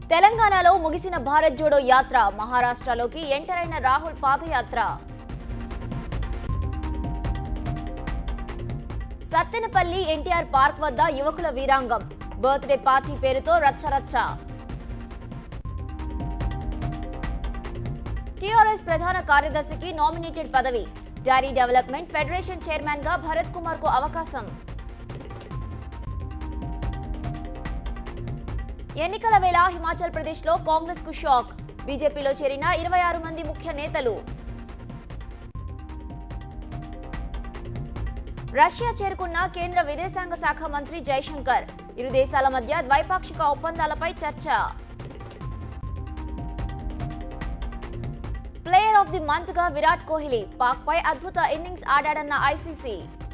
తెలంగాణలో ముగిసిన భారత్ జోడో యాత్ర మహారాష్ట్రలోకి ఎంటర్ అయిన రాహుల్ పాదయాత్ర సత్తెనపల్లి ఎన్టీఆర్ పార్క్ వద్ద యువకుల వీరాంగం బర్త్డే పార్టీ పేరుతో రచ్చరచ్చ టీఆర్ఎస్ ప్రధాన కార్యదర్శికి నామినేటెడ్ పదవి డైరీ డెవలప్మెంట్ ఫెడరేషన్ చైర్మన్ గా భరత్ కుమార్ కు అవకాశం ఎన్నికల వేళ హిమాచల్ ప్రదేశ్ లో కాంగ్రెస్ కు షాక్ బీజేపీలో చేరిన ఇరవై ఆరు మంది ముఖ్య నేతలు రష్యా చేరుకున్న కేంద్ర విదేశాంగ శాఖ మంత్రి జైశంకర్ ఇరు దేశాల మధ్య ద్వైపాక్షిక ఒప్పందాలపై చర్చ ప్లేయర్ ఆఫ్ ది మంత్ గా విరాట్ కోహ్లీ పాక్ పై అద్భుత ఇన్నింగ్స్ ఆడాడన్న ఐసీసీ